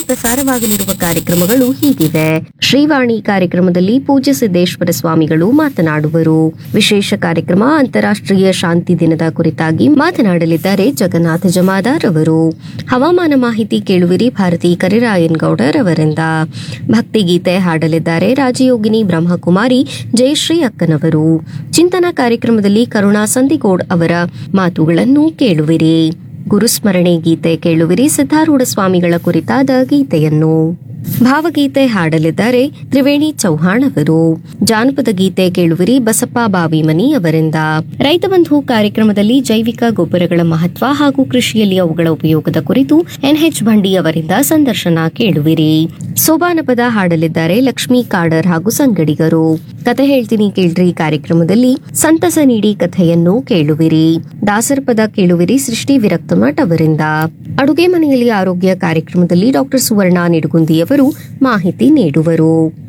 ಪ್ರಸಾರವಾಗಲಿರುವ ಕಾರ್ಯಕ್ರಮಗಳು ಹೀಗಿವೆ ಶ್ರೀವಾಣಿ ಕಾರ್ಯಕ್ರಮದಲ್ಲಿ ಪೂಜ್ಯ ಸಿದ್ದೇಶ್ವರ ಸ್ವಾಮಿಗಳು ಮಾತನಾಡುವರು ವಿಶೇಷ ಕಾರ್ಯಕ್ರಮ ಅಂತಾರಾಷ್ಟ್ರೀಯ ಶಾಂತಿ ದಿನದ ಕುರಿತಾಗಿ ಮಾತನಾಡಲಿದ್ದಾರೆ ಜಗನ್ನಾಥ ಜಮಾದಾರ್ ಅವರು ಹವಾಮಾನ ಮಾಹಿತಿ ಕೇಳುವಿರಿ ಭಾರತಿ ಕರಿರಾಯನ್ ಗೌಡರ್ ಅವರಿಂದ ಭಕ್ತಿಗೀತೆ ಹಾಡಲಿದ್ದಾರೆ ರಾಜಯೋಗಿನಿ ಬ್ರಹ್ಮಕುಮಾರಿ ಜಯಶ್ರೀ ಅಕ್ಕನವರು ಚಿಂತನಾ ಕಾರ್ಯಕ್ರಮದಲ್ಲಿ ಕರುಣಾ ಸಂದಿಗೋಡ್ ಅವರ ಮಾತುಗಳನ್ನು ಕೇಳುವಿರಿ ಗುರುಸ್ಮರಣೆ ಗೀತೆ ಕೇಳುವಿರಿ ಸಿದ್ಧಾರೂಢ ಸ್ವಾಮಿಗಳ ಕುರಿತಾದ ಗೀತೆಯನ್ನು ಭಾವಗೀತೆ ಹಾಡಲಿದ್ದಾರೆ ತ್ರಿವೇಣಿ ಚೌಹಾಣ್ ಅವರು ಜಾನಪದ ಗೀತೆ ಕೇಳುವಿರಿ ಬಸಪ್ಪ ಬಾವಿಮನಿ ಅವರಿಂದ ರೈತ ಬಂಧು ಕಾರ್ಯಕ್ರಮದಲ್ಲಿ ಜೈವಿಕ ಗೊಬ್ಬರಗಳ ಮಹತ್ವ ಹಾಗೂ ಕೃಷಿಯಲ್ಲಿ ಅವುಗಳ ಉಪಯೋಗದ ಕುರಿತು ಎನ್ಎಚ್ ಭಂಡಿ ಅವರಿಂದ ಸಂದರ್ಶನ ಕೇಳುವಿರಿ ಸೋಬಾನ ಪದ ಹಾಡಲಿದ್ದಾರೆ ಲಕ್ಷ್ಮೀ ಕಾಡರ್ ಹಾಗೂ ಸಂಗಡಿಗರು ಕತೆ ಹೇಳ್ತೀನಿ ಕೇಳ್ರಿ ಕಾರ್ಯಕ್ರಮದಲ್ಲಿ ಸಂತಸ ನೀಡಿ ಕಥೆಯನ್ನು ಕೇಳುವಿರಿ ದಾಸರ ಪದ ಕೇಳುವಿರಿ ಸೃಷ್ಟಿ ವಿರಕ್ತಮಠ್ ಅವರಿಂದ ಅಡುಗೆ ಮನೆಯಲ್ಲಿ ಆರೋಗ್ಯ ಕಾರ್ಯಕ್ರಮದಲ್ಲಿ ಡಾಕ್ಟರ್ ಸುವರ್ಣ ನಿಡುಗುಂದಿ ಅವರು ಮಾಹಿತಿ ನೀಡುವರು